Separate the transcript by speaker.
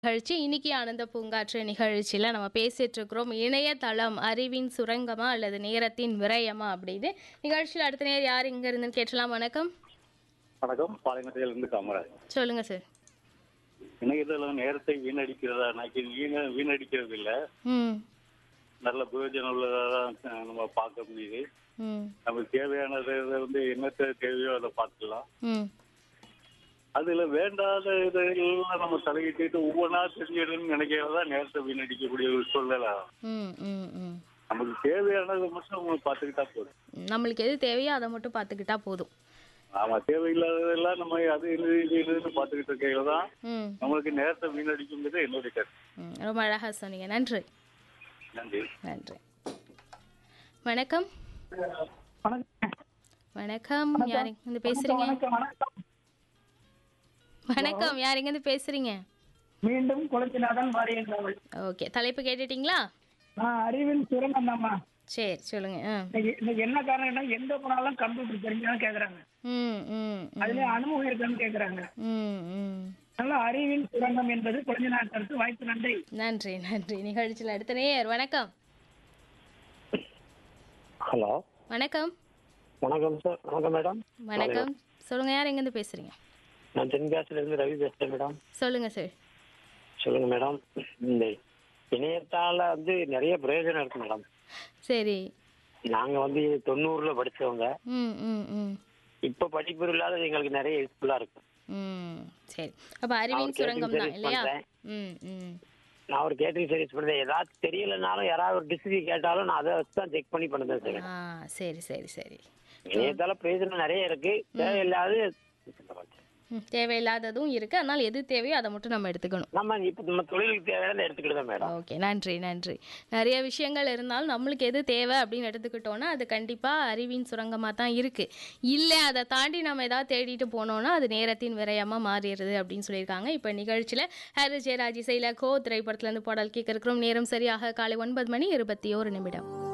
Speaker 1: நிகழ்ச்சி இன்னைக்கு ஆனந்த பூங்காற்று நிகழ்ச்சியில் நம்ம பேசிட்டு இருக்கிறோம் இணையதளம் அறிவின் சுரங்கமா அல்லது நேரத்தின் விரயமா அப்படின்னு நிகழ்ச்சியில் அடுத்த நேரம் யார் இங்க இருந்துன்னு கேட்டலாம் வணக்கம்
Speaker 2: வணக்கம் பாளையங்கோட்டையிலிருந்து காமராஜ்
Speaker 1: சொல்லுங்க சார்
Speaker 2: இணையதளம் நேரத்தை வீணடிக்கிறதா நான் வீண வீணடிக்கிறது இல்ல
Speaker 1: ம்
Speaker 2: நல்ல பிரயோஜனம் உள்ளதா தான் நம்ம பார்க்க முடியுது
Speaker 1: ம்
Speaker 2: நமக்கு தேவையானது வந்து என்னத்தை தேவையோ அதை பார்த்துக்கலாம்
Speaker 1: ம்
Speaker 2: அதுல வேண்டாத இதெல்லாம் நம்ம தலையிட்டு ஒவ்வொன்றா தெரிஞ்சிடணும்னு நினைக்கிறது தான் நேரத்தை வீணடிக்கக்கூடிய ஒரு சூழ்நிலை
Speaker 1: ம் ம் ம்
Speaker 2: நமக்கு தேவையானதை மட்டும் நம்ம பார்த்துக்கிட்டா போதும்
Speaker 1: நம்மளுக்கு எது தேவையோ அதை மட்டும் பார்த்துக்கிட்டா போதும்
Speaker 2: ஆமா தேவையில்லாததெல்லாம் நம்ம அது இது இது இதுன்னு பார்த்துக்கிட்டு இருக்கையில தான்
Speaker 1: ம்
Speaker 2: நம்மளுக்கு நேரத்தை வீணடிக்குங்கிறது என்னுடைய கருத்து
Speaker 1: ம் ரொம்ப அழகாக சொன்னீங்க நன்றி
Speaker 2: நன்றி
Speaker 1: நன்றி வணக்கம்
Speaker 3: வணக்கம்
Speaker 1: வணக்கம் யார் இருந்து பேசுறீங்க
Speaker 3: வணக்கம் வணக்கம்
Speaker 1: வணக்கம் யார் இருந்து பேசுறீங்க
Speaker 3: மீண்டும் குளத்தினாதான் மாறியங்கள்
Speaker 1: ஓகே தலைப்பு கேட்டுட்டீங்களா
Speaker 3: நான் அறிவின் சுரங்கம் தான்மா
Speaker 1: சரி சொல்லுங்க ஆ
Speaker 3: இன்னைக்கு இன்னைக்கு என்ன காரணம்னா எங்க போனாலும் கம்ப்யூட்டர் தெரிஞ்சாலும் கேக்குறாங்க
Speaker 1: ம் ம்
Speaker 3: அதுல அனுபவம் இருக்கான்னு கேக்குறாங்க
Speaker 1: ம் ம்
Speaker 3: அதனால அறிவின் சுரங்கம் என்பது கொஞ்ச நாள் கருத்து வாய்ப்பு நன்றி
Speaker 1: நன்றி நன்றி நிகழ்ச்சியில் அடுத்த நேயர் வணக்கம்
Speaker 4: ஹலோ
Speaker 1: வணக்கம்
Speaker 4: வணக்கம் சார் வணக்கம் மேடம்
Speaker 1: வணக்கம் சொல்லுங்க யார் எங்கேருந்து பேசுறீங்க
Speaker 4: நான் தென்காசில இருந்து ரவி பேசுறேன் மேடம்
Speaker 1: சொல்லுங்க சார்
Speaker 4: சொல்லுங்க மேடம் இந்த இணையத்தால வந்து நிறைய பிரயோஜனம் இருக்கு மேடம்
Speaker 1: சரி
Speaker 4: நாங்க வந்து தொண்ணூறுல படிச்சவங்க
Speaker 1: ம் ம் ம்
Speaker 4: இப்ப படிப்பு இல்லாத எங்களுக்கு நிறைய யூஸ்ஃபுல்லா இருக்கு
Speaker 1: ம் சரி அப்போ அறிவின்
Speaker 4: நான்
Speaker 1: சுரங்கம் தான்
Speaker 4: catering
Speaker 1: இல்லையா
Speaker 4: பண்றேன்.
Speaker 1: ம் ம்
Speaker 4: நான் ஒரு கேட்டரிங் சர்வீஸ் பண்ணுறேன் ஏதாச்சும் தெரியலனாலும் யாராவது ஒரு டிசிஷி கேட்டாலும் நான் அதை வச்சு தான் செக் பண்ணி பண்ணுறேன் சார்
Speaker 1: ஆ சரி சரி சரி
Speaker 4: இணையத்தால பிரயோஜனம் நிறைய இருக்கு தேவையில்லாத
Speaker 1: ம், தேவையில்லாததும் இருக்கு அதனால் எது தேவையோ அதை மட்டும் நம்ம எடுத்துக்கணும்
Speaker 4: நம்ம இப்ப நம்ம தொழிலுக்கு தேவையான எடுத்துக்கிட்டு தான் மேடம்
Speaker 1: ஓகே நன்றி நன்றி நிறைய விஷயங்கள் இருந்தாலும் நம்மளுக்கு எது தேவை அப்படின்னு எடுத்துக்கிட்டோன்னா அது கண்டிப்பாக அறிவின் சுரங்கமாக தான் இருக்குது இல்லை அதை தாண்டி நம்ம ஏதாவது தேடிட்டு போனோம்னா அது நேரத்தின் விரயமாக மாறிடுது அப்படின்னு சொல்லியிருக்காங்க இப்போ நிகழ்ச்சியில் ஹாரி ஜெயராஜ் இசையில் கோ திரைப்படத்துலேருந்து பாடல் கேட்க இருக்கிறோம் நேரம் சரியாக காலை ஒன்பது மணி இருபத்தி ஓரு நிமிடம்